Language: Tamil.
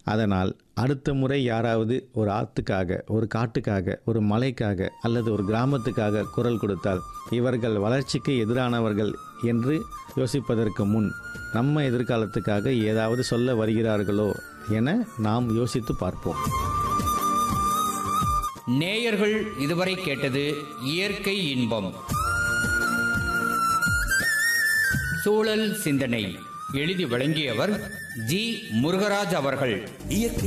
அதனால் அடுத்த முறை யாராவது ஒரு ஆத்துக்காக ஒரு காட்டுக்காக ஒரு மலைக்காக அல்லது ஒரு கிராமத்துக்காக குரல் கொடுத்தால் இவர்கள் வளர்ச்சிக்கு எதிரானவர்கள் என்று யோசிப்பதற்கு முன் நம்ம எதிர்காலத்துக்காக ஏதாவது சொல்ல வருகிறார்களோ என நாம் யோசித்து பார்ப்போம் நேயர்கள் இதுவரை கேட்டது இயற்கை இன்பம் சூழல் சிந்தனை எழுதி வழங்கியவர் ஜி முருகராஜ் அவர்கள் இயற்கை